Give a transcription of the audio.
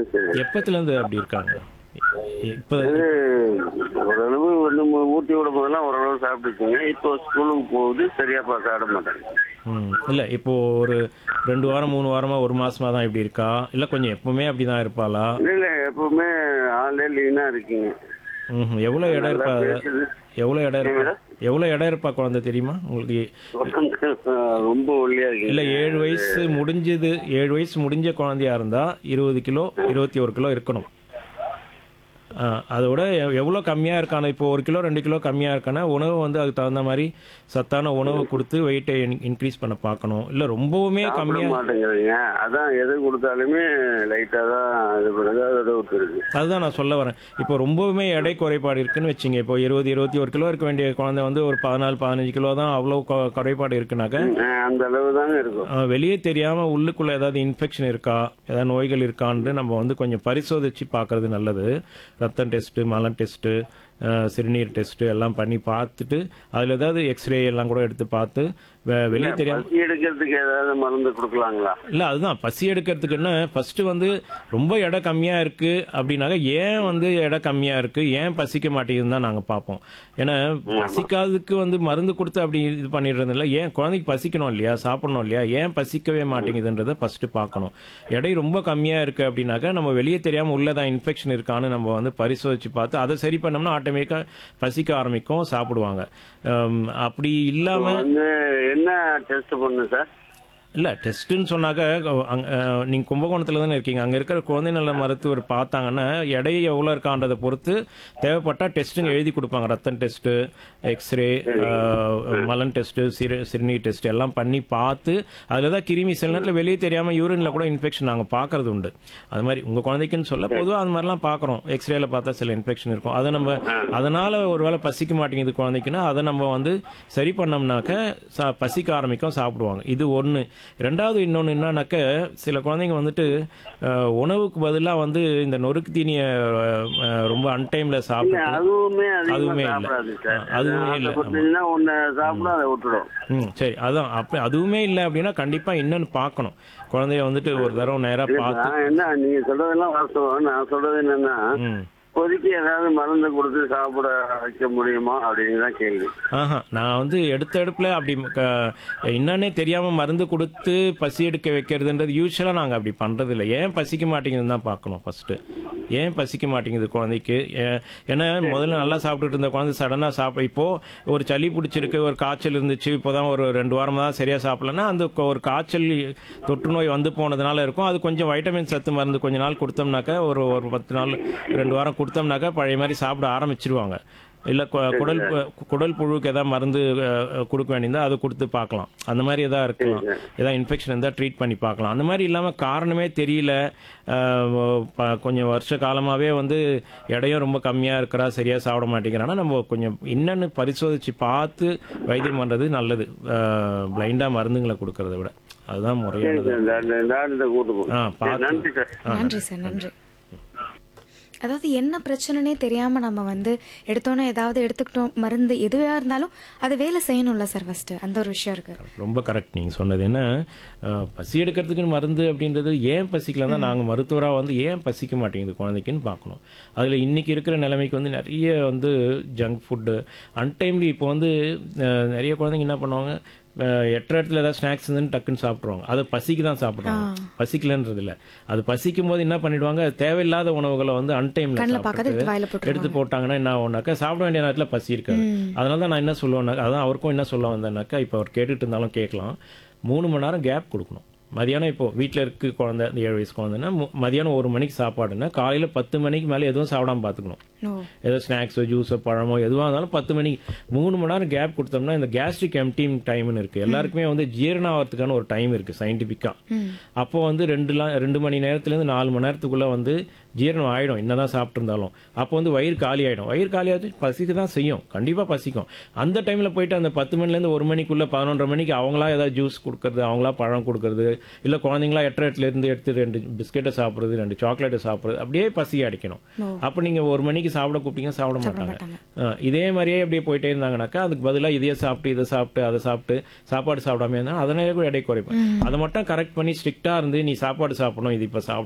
சரி எப்பத்துலேருந்து அப்படி இருக்காங்க இப்போ இது ஓரளவு வந்து மு- ஊட்டி விடும் போதெல்லாம் ஓரளவு சாப்பிட்டுச்சுங்க இப்போ ஸ்கூலுக்கு போகுது சரியா பா சாப்பிட மாட்டாங்க ம் இல்லை இப்போ ஒரு ரெண்டு வாரம் மூணு வாரமா ஒரு மாசமா தான் இப்படி இருக்கா இல்லை கொஞ்சம் எப்பவுமே அப்படி தான் இருப்பாளா இல்ல இல்ல எப்பவுமே ஆல்ரெடி லீனா இருக்கீங்க ம் எவ்வளோ இடம் இருப்பா பேசுது. எவ்வளோ இடம் இருப்பா எவ்வளோ இடம் இருப்பா குழந்தை தெரியுமா உங்களுக்கு ரொம்ப ஒல்லியா இல்லை இருக்கீங்க ஏழு வயசு முடிஞ்சது ஏழு வயசு முடிஞ்ச குழந்தையா இருந்தா இருபது கிலோ இருபத்தி ஒரு கிலோ இருக்கணும் ஆ, அதோட எவ்- எவ்வளோ கம்மியாக இருக்கான இப்போ ஒரு கிலோ ரெண்டு கிலோ கம்மியாக இருக்கான உணவு வந்து அதுக்கு தகுந்த மாதிரி சத்தான உணவு கொடுத்து வெயிட்டை இன்க்ரீஸ் பண்ண பார்க்கணும் இல்லை ரொம்பவுமே சாப்பிட கம்மியாக மாட்டேங்கிறீங்க அதான் எது கொடுத்தாலுமே லைட்டா தான் இது பண்ணுது அதோட விட்டுருக்கு அதுதான் நான் சொல்ல வரேன் இப்போ ரொம்பவுமே எடை குறைபாடு இருக்குன்னு வச்சுங்க இப்போ இருபது இருபத்தி ஒரு கிலோ இருக்க வேண்டிய குழந்தை வந்து ஒரு பதினாலு பதினஞ்சு கிலோ தான் அவ்வளோ கொ- குறைபாடு இருக்குனாக்க அஹ் அந்த அளவு தாங்க இருக்கும் ஆஹ் வெளியே தெரியாம உள்ளுக்குள்ள ஏதாவது இன்ஃபெக்ஷன் இருக்கா ஏதாவது நோய்கள் இருக்கான்னு நம்ம வந்து கொஞ்சம் பரிசோதிச்சு பார்க்கறது நல்லது ரத்தம் டெஸ்ட் மலம் டெஸ்ட் சிறுநீர் டெஸ்ட் எல்லாம் பண்ணி பார்த்துட்டு அதுல ஏதாவது எக்ஸ்ரே எல்லாம் கூட எடுத்து பார்த்து வெ- வெளியே தெரியாம பசி எடுக்கிறதுக்கு ஏதாவது மருந்து கொடுக்கலாங்களா இல்ல அதுதான் பசி எடுக்கிறதுக்குன்னு ஃபர்ஸ்ட் வந்து ரொம்ப எடை கம்மியா இருக்கு அப்படின்னாக்க ஏன் வந்து எடை கம்மியா இருக்கு ஏன் பசிக்க மாட்டேங்குதுன்னு தான் நாங்க பார்ப்போம் ஏன்னா பசிக்காததுக்கு வந்து மருந்து கொடுத்து அப்படி இது பண்ணிடுறது இல்லை ஏன் குழந்தைக்கு பசிக்கணும் இல்லையா சாப்பிடணும் இல்லையா ஏன் பசிக்கவே மாட்டேங்குதுன்றதை ஃபர்ஸ்ட் பார்க்கணும் எடை ரொம்ப கம்மியா இருக்கு அப்படின்னாக்க நம்ம வெளியே தெரியாம உள்ளதான் இன்ஃபெக்ஷன் இருக்கான்னு நம்ம வந்து பரிசோதிச்சு பார்த்து அதை சரி பண்ணோம்னா ஆட்டோமேட்டிக்கா பசிக்க ஆரம்பிக்கும் சாப்பிடுவாங்க ஹம், அப்படி இல்லாம வந்து என்ன டெஸ்ட் பண்ணும் சார் இல்ல டெஸ்ட்னு சொன்னாக்க அங்க, அஹ், நீங்க கும்பகோணத்துல தானே இருக்கீங்க அங்க இருக்கிற குழந்தை நல மருத்துவர் பார்த்தாங்கன்னா எடை எவ்வளவு இருக்கான்றதை பொறுத்து தேவைப்பட்டா டெஸ்ட்டுங்க எழுதி கொடுப்பாங்க ரத்தம் டெஸ்ட் எக்ஸ்ரே மலன் டெஸ்ட் சிறு சிறுநீர் டெஸ்ட் எல்லாம் பண்ணி பார்த்து அதுல தான் கிருமி சில நேரத்தில் வெளியே தெரியாம யூரின்ல கூட இன்ஃபெக்ஷன் நாங்க பார்க்கறது உண்டு அது மாதிரி உங்க குழந்தைக்குன்னு சொல்ல பொதுவாக அது மாதிரிலாம் பார்க்குறோம் எக்ஸ்ரேல பார்த்தா சில இன்ஃபெக்ஷன் இருக்கும் அதை நம்ம அதனால ஒருவேளை பசிக்க மாட்டேங்குது குழந்தைக்குன்னா அதை நம்ம வந்து சரி பண்ணோம்னாக்க சா- பசிக்க ஆரம்பிக்கும் சாப்பிடுவாங்க இது ஒன்று ரெண்டாவது இன்னொன்று என்னன்னாக்க சில குழந்தைங்க வந்துட்டு அஹ், உணவுக்கு பதிலாக வந்து இந்த நொறுக்கு தீனியை அஹ், ரொம்ப அன்டைமில் இல்ல சாப்பிட்டு அதுவுமே அதுவுமே அதிகமா இல்ல. சாப்பிடாது சார் ஆ, அதுவுமே இல்ல. ஆசைப்பட்டீங்கன்னா ஒன்னு சாப்பிடும் அதை விட்டுடும் ம் சரி அதான் அப்போ அதுவுமே இல்லை அப்படின்னா கண்டிப்பாக என்னன்னு பார்க்கணும் குழந்தைய வந்துட்டு ஒரு தடவை நேராக பார்த்து நான் என்ன நீங்க சொல்றதெல்லாம் வாஸ்தவம் நான் சொல்றது என்னன்னா ம் இப்போதைக்கு ஏதாவது மருந்து கொடுத்து சாப்பிட வைக்க முடியுமா அப்படின்னு தான் கேள்வி ஆஹா நான் வந்து எடுத்த எடுப்புல அப்படி க- என்னன்னே தெரியாம மருந்து கொடுத்து பசி எடுக்க வைக்கிறதுன்றது யூஸ்வலா நாங்க அப்படி பண்றது இல்லை ஏன் பசிக்க மாட்டேங்குதுன்னு தான் பார்க்கணும் ஃபர்ஸ்ட் ஏன் பசிக்க மாட்டேங்குது குழந்தைக்கு ஏ- ஏன்னா முதல்ல நல்லா சாப்பிட்டுட்டு இருந்த குழந்தை சடனா சாப்பிட இப்போ ஒரு சளி பிடிச்சிருக்கு ஒரு காய்ச்சல் இருந்துச்சு இப்போதான் ஒரு ரெண்டு வாரமா தான் சரியா சாப்பிடலன்னா அந்த கொ- ஒரு காய்ச்சல் தொற்று நோய் வந்து போனதுனால இருக்கும் அது கொஞ்சம் வைட்டமின் சத்து மருந்து கொஞ்ச நாள் கொடுத்தோம்னாக்கா ஒரு ஒரு பத்து நாள் ரெண்டு வாரம் கொடுத்தோம்னாக்கா பழைய மாதிரி சாப்பிட ஆரம்பிச்சிருவாங்க இல்ல கு- குடல் பு- குடல் புழுக்கு ஏதாவது மருந்து அஹ், கொடுக்க வேண்டியிருந்தா அது கொடுத்து பார்க்கலாம் அந்த மாதிரி எதாவது இருக்கலாம் ஏதாவது இன்ஃபெக்ஷன் இருந்தால் ட்ரீட் பண்ணி பார்க்கலாம் அந்த மாதிரி இல்லாமல் காரணமே தெரியல அஹ், ப- கொஞ்சம் வருஷ காலமாகவே வந்து எடையும் ரொம்ப கம்மியாக இருக்கிறா சரியாக சாப்பிட மாட்டேங்கிறான்னா நம்ம கொஞ்சம் என்னன்னு பரிசோதிச்சு பார்த்து வைத்தியம் பண்ணுறது நல்லது பிளைண்டாக மருந்துங்களை கொடுக்கறத விட அதுதான் முறையானது டாக்டர் கூட்டு போ ஆ பார்த்து நன்றி சார் நன்றி சார் நன்றி அதாவது என்ன பிரச்சனைனே தெரியாம நம்ம வந்து எடுத்தோன்னே ஏதாவது எடுத்துக்கிட்டோம் மருந்து எதுவா இருந்தாலும் அது வேலை செய்யணும்ல சார் ஃபர்ஸ்ட் அந்த ஒரு விஷயம் இருக்கு ரொம்ப கரெக்ட் நீங்கள் சொன்னது என்ன அஹ், பசி எடுக்கிறதுக்குன்னு மருந்து அப்படின்றது ஏன் பசிக்கலாம் தான் நாங்கள் மருத்துவராக வந்து ஏன் பசிக்க மாட்டேங்குது குழந்தைக்குன்னு பார்க்கணும் அதில் இன்னைக்கு இருக்கிற நிலைமைக்கு வந்து நிறைய வந்து ஜங்க் ஃபுட்டு அன்டைம்லி இப்போ வந்து அஹ், நிறைய குழந்தைங்க என்ன பண்ணுவாங்க அஹ், எட்டரை இடத்துல ஏதாவது ஸ்நாக்ஸ் இருந்துன்னு டக்குன்னு சாப்பிட்ருவாங்க அதை பசிக்கு தான் சாப்பிட்றாங்க பசிக்கலன்றது இல்லை அது பசிக்கும் போது என்ன பண்ணிடுவாங்க தேவையில்லாத உணவுகளை வந்து அன்டைமில் கண்ணில் பார்க்காத எடுத்து வாயில போட்டு எடுத்து போட்டாங்கன்னா என்ன ஆகும்னாக்கா சாப்பிட வேண்டிய நேரத்தில் பசி இருக்காது அதனால தான் நான் என்ன சொல்லுவேன்னாக்கா அதான் அவருக்கும் என்ன சொல்ல வந்தேன்னாக்கா இப்போ அவர் கேட்டுட்டு இருந்தாலும் கேட்கலாம் மூணு மணி நேரம் கேப் கொடுக்கணும் மதியானம் இப்போ வீட்டில் இருக்கு குழந்தை இந்த ஏழு வயசு குழந்தைன்னா மு- மதியானம் ஒரு மணிக்கு சாப்பாடுன்னா காலையில் பத்து மணிக்கு மேலே எதுவும் சாப்பிடாம பார்த்துக்கணும் ஓ ஏதோ ஸ்நாக்ஸோ ஜூஸோ பழமோ எதுவாக இருந்தாலும் பத்து மணிக்கு மூணு மணி நேரம் கேப் கொடுத்தோம்னா இந்த கேஸ்ட்ரிக் எம்டிங் டைம்னு இருக்கு எல்லாருக்குமே வந்து ஜீரணம் ஆகிறதுக்கான ஒரு டைம் இருக்கு சயின்டிஃபிக்கா அப்போ வந்து ரெண்டு லா- ரெண்டு மணி நேரத்துலேருந்து நாலு மணி நேரத்துக்குள்ள வந்து ஜீரணம் ஆயிடும் என்னதான் சாப்பிட்டு இருந்தாலும் அப்போ வந்து வயிறு காலி ஆயிடும் வயிறு காலி ஆகிட்டு பசிக்க தான் செய்யும் கண்டிப்பா பசிக்கும் அந்த டைம்ல போயிட்டு அந்த பத்து மணிலேருந்து ஒரு மணிக்குள்ள பதினொன்றரை மணிக்கு அவங்களா ஏதாவது ஜூஸ் கொடுக்கறது அவங்களா பழம் கொடுக்கறது இல்ல குழந்தைங்களா எட்டரை எட்டுல இருந்து எடுத்து ரெண்டு பிஸ்கெட்டை சாப்பிடுறது ரெண்டு சாக்லேட்டை சாப்பிடுறது அப்படியே பசி அடிக்கணும் அப்போ நீங்க ஒரு மணிக்கு சாப்பிட கூப்பிட்டீங்க சாப்பிட மாட்டாங்க ஆ, இதே மாதிரியே அப்படியே போயிட்டே இருந்தாங்கனாக்கா அதுக்கு பதிலா இதையே சாப்பிட்டு இதை சாப்பிட்டு அதை சாப்பிட்டு சாப்பாடு சாப்பிடாம இருந்தா அதனால கூட எடை குறைப்பேன் அதை மட்டும் கரெக்ட் பண்ணி ஸ்ட்ரிக்டா இருந்து நீ சாப்பாடு சாப்பிடணும் இது இப்ப சாப்பிடணும்